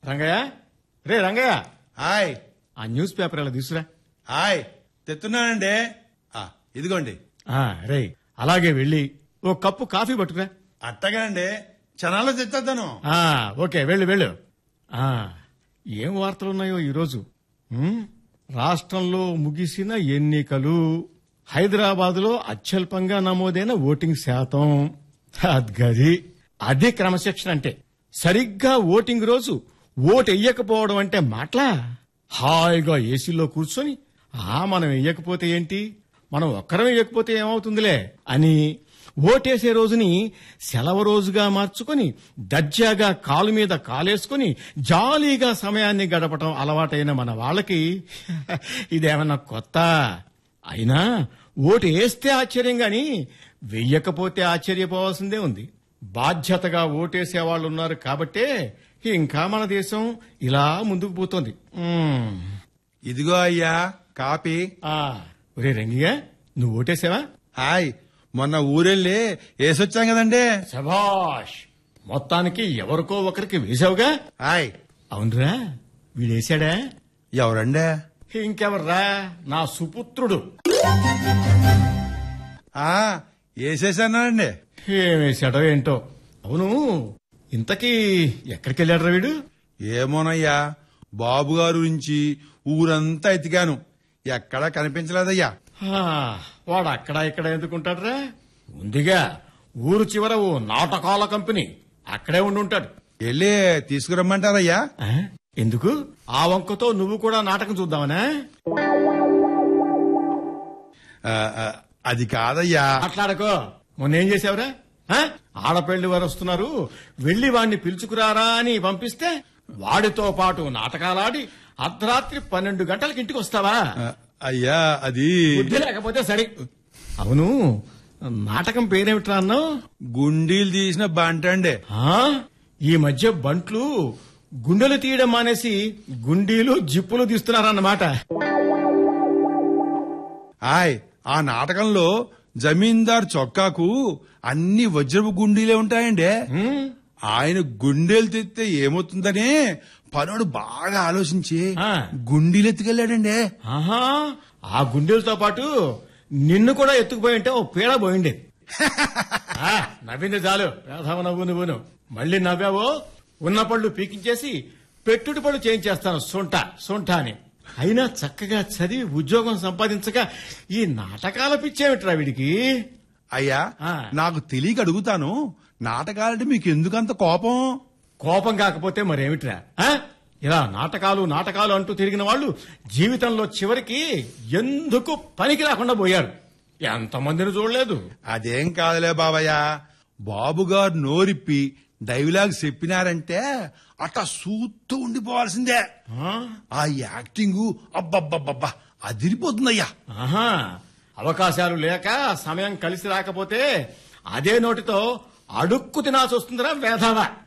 రంగయ్య రే రంగయ్య హాయ్ ఆ newspaper ఇలా తీసురా హాయ్ తెస్తున్నానండి ఆ, ఇదిగోండి ఆ, రే అలాగే వెళ్ళి ఓ కప్పు కాఫీ పట్టుకురా అట్టగానండి క్షణాల్లో తెచ్చేద్దాను ఆ, ఓకే వెళ్ళు వెళ్ళు ఆ, ఏం వార్తలున్నాయో ఈరోజు ఉమ్, రాష్ట్రంలో ముగిసిన ఎన్నికలు హైదరాబాదులో అత్యల్పంగా నమోదైన ఓటింగ్ శాతం అద్గది అదే క్రమశిక్షణ అంటే సరిగ్గా ఓటింగ్ రోజు ఓటు వెయ్యకపోవడం అంటే మాటలా హాయిగా ఏసీలో కూర్చొని ఆ మనం వెయ్యకపోతే ఏంటి మనం ఒక్కరం వెయ్యకపోతే ఏమవుతుందిలే అని ఓటేసే రోజుని సెలవు రోజుగా మార్చుకొని దర్జాగా కాలు మీద కాలేసుకొని జాలీగా సమయాన్ని గడపటం అలవాటైన మన వాళ్ళకి ఇదేమన్నా కొత్త అయినా ఓటు వేస్తే ఆశ్చర్యం గాని వెయ్యకపోతే ఆశ్చర్యపోవాల్సిందే ఉంది బాధ్యతగా ఓటేసే వాళ్ళు ఉన్నారు కాబట్టే ఇంకా మన దేశం ఇలా ముందుకు పోతోంది ఉమ్. ఇదిగో అయ్యా కాపీ ఆ, ఒరే రంగిగా నువ్వు ఓటేసావా హాయ్ మొన్న ఊరెళ్ళి వేసొచ్చాం కదండి శభాష్ మొత్తానికి ఎవరికో ఒకరికి వేసావుగా హాయ్ అవునరా వీడేశాడా ఎవరండి ఇంకెవర్రా నా సుపుత్రుడు ఆ వేసేసానండి ఏమేశాడో ఏంటో అవును ఇంతకీ ఎక్కడికి వెళ్ళాడు వీడు ఏమోనయ్యా బాబు గారు నుంచి ఊరంతా ఎతికాను ఎక్కడా కనిపించలేదయ్యా ఆ, వాడు అక్కడ ఇక్కడ ఎందుకుంటాడురా ఉందిగా ఊరు చివర ఓ నాటకాల కంపెనీ అక్కడే ఉండి ఉంటాడు వెళ్ళి తీసుకురమ్మంటారయ్యా ఆ, ఎందుకు ఆ వంకతో నువ్వు కూడా నాటకం చూద్దామనా ఆ, ఆ, అది కాదయ్యా మాట్లాడకో మొన్న ఏం చేసావురా ఆ? ఆడపెళ్లి వారు వస్తున్నారు వెళ్లి వాణ్ణి పిలుచుకురారా అని పంపిస్తే వాడితో పాటు నాటకాలాడి అర్ధరాత్రి పన్నెండు గంటలకి ఇంటికి వస్తావా ఆ, అయ్యా అది బుద్ధి లేకపోతే సరే అవును నాటకం పేరేమిట్రా అన్నావు గుండీలు తీసిన బంట అండి ఆ? ఈ మధ్య బంట్లు గుండెలు తీయడం మానేసి గుండీలు జిప్పులు తీస్తున్నారన్నమాట హాయ్ ఆ నాటకంలో జమీందార్ చొక్కాకు అన్ని వజ్రపు గుండీలే ఉంటాయండి ఉమ్, ఆయన గుండెలు తెస్తే ఏమవుతుందని పనుడు బాగా ఆలోచించి ఆ. గుండీలు ఎత్తుకెళ్ళాడండి ఆహా ఆ గుండెలతో పాటు నిన్ను కూడా ఎత్తుకుపోయి ఉంటే ఓ పీడ పోయిండే ఆ, నవ్వింది చాలు వేధవ నవ్వు నువ్వును మళ్ళీ నవ్వావో ఉన్న పళ్ళు పీకించేసి పెట్టుడు పళ్ళు చేయించేస్తాను సొంట సొంట అని అయినా చక్కగా చదివి ఉద్యోగం సంపాదించగా ఈ నాటకాల పిచ్చేమిట్రా వీడికి అయ్యా ఆ. నాకు తెలియక అడుగుతాను నాటకాలంటే మీకు ఎందుకంత కోపం కోపం కాకపోతే మరేమిట్రా ఆ? ఇలా నాటకాలు నాటకాలు అంటూ తిరిగిన వాళ్ళు జీవితంలో చివరికి ఎందుకు పనికి రాకుండా పోయారు ఎంతమందిని చూడలేదు అదేం కాదులే బాబయ్య బాబు గారు నోరిప్పి డైలాగ్ చెప్పినారంటే అట్లా సూత్తూ ఉండిపోవాల్సిందే ఆ? ఆ యాక్టింగ్ అబ్బబ్బబ్బబ్బా అదిరిపోతుందయ్యా ఆహా అవకాశాలు లేక సమయం కలిసి రాకపోతే అదే నోటితో అడుక్కు తినాల్సి వస్తుందిరా వేధవా